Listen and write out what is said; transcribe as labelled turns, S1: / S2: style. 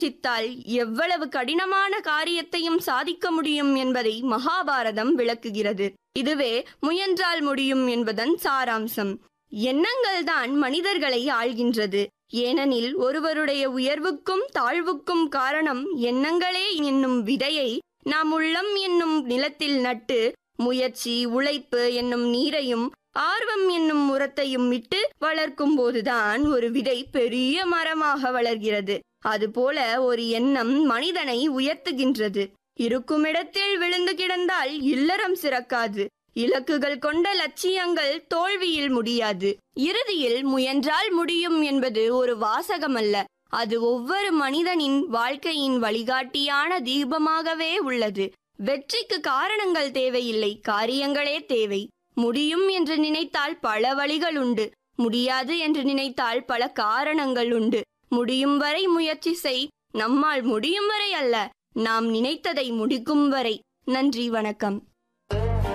S1: சித்தால் எவ்வளவு கடினமான காரியத்தையும் சாதிக்க முடியும் என்பதை மகாபாரதம் விளக்குகிறது இதுவே முயன்றால் முடியும் என்பதன் சாராம்சம் எண்ணங்கள்தான் மனிதர்களை ஆள்கின்றது ஏனெனில் ஒருவருடைய உயர்வுக்கும் தாழ்வுக்கும் காரணம் எண்ணங்களே என்னும் விதையை நாம் உள்ளம் என்னும் நிலத்தில் நட்டு முயற்சி உழைப்பு என்னும் நீரையும் ஆர்வம் என்னும் உரத்தையும் இட்டு வளர்க்கும் போதுதான் ஒரு விதை பெரிய மரமாக வளர்கிறது அதுபோல ஒரு எண்ணம் மனிதனை உயர்த்துகின்றது இருக்குமிடத்தில் விழுந்து கிடந்தால் இல்லறம் சிறக்காது இலக்குகள் கொண்ட லட்சியங்கள் தோல்வியில் முடியாது இறுதியில் முயன்றால் முடியும் என்பது ஒரு வாசகமல்ல அது ஒவ்வொரு மனிதனின் வாழ்க்கையின் வழிகாட்டியான தீபமாகவே உள்ளது வெற்றிக்கு காரணங்கள் தேவையில்லை காரியங்களே தேவை முடியும் என்று நினைத்தால் பல வழிகள் உண்டு முடியாது என்று நினைத்தால் பல காரணங்கள் உண்டு முடியும் வரை முயற்சி செய் நம்மால் முடியும் வரை அல்ல நாம் நினைத்ததை முடிக்கும் வரை நன்றி வணக்கம்